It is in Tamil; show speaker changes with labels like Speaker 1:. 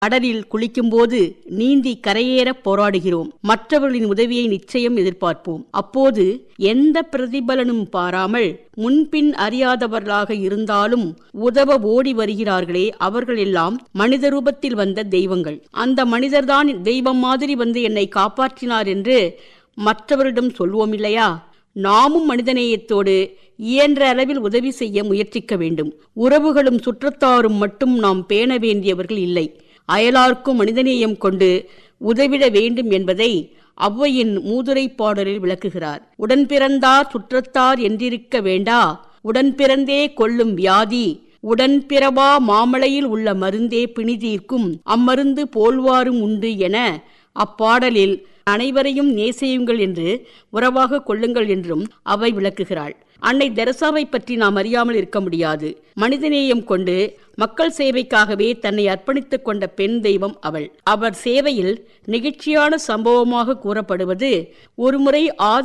Speaker 1: கடலில் குளிக்கும்போது நீந்தி கரையேறப் போராடுகிறோம் மற்றவர்களின் உதவியை நிச்சயம் எதிர்பார்ப்போம் அப்போது எந்த பிரதிபலனும் பாராமல் முன்பின் அறியாதவர்களாக இருந்தாலும் உதவ ஓடி வருகிறார்களே அவர்கள் எல்லாம் மனித ரூபத்தில் வந்த தெய்வங்கள் அந்த மனிதர்தான் தெய்வம் மாதிரி வந்து என்னை காப்பாற்றினார் என்று மற்றவரிடம் சொல்வோம் இல்லையா நாமும் மனிதநேயத்தோடு இயன்ற அளவில் உதவி செய்ய முயற்சிக்க வேண்டும் உறவுகளும் சுற்றத்தாரும் மட்டும் நாம் பேண வேண்டியவர்கள் இல்லை அயலார்க்கும் மனிதநேயம் கொண்டு உதவிட வேண்டும் என்பதை ஔவையின் மூதுரை பாடலில் விளக்குகிறார் உடன் பிறந்தார் சுற்றத்தார் என்றிருக்க வேண்டா உடன் பிறந்தே கொள்ளும் வியாதி உடன் பிறவா மாமலையில் உள்ள மருந்தே பிணிதீர்க்கும் அம்மருந்து போல்வாரும் உண்டு என அப்பாடலில் அனைவரையும் நேசியுங்கள் என்று உறவாக கொள்ளுங்கள் என்றும் அவை விளக்குகிறாள் அன்னை தெரசாவை பற்றி நாம் அறியாமல் இருக்க முடியாது மனிதநேயம் கொண்டு மக்கள் சேவைக்காகவே தன்னை அர்ப்பணித்துக் கொண்ட பெண் தெய்வம் அவள் அவர் சேவையில் நெகிழ்ச்சியான சம்பவமாக கூறப்படுவது ஒருமுறை ஆத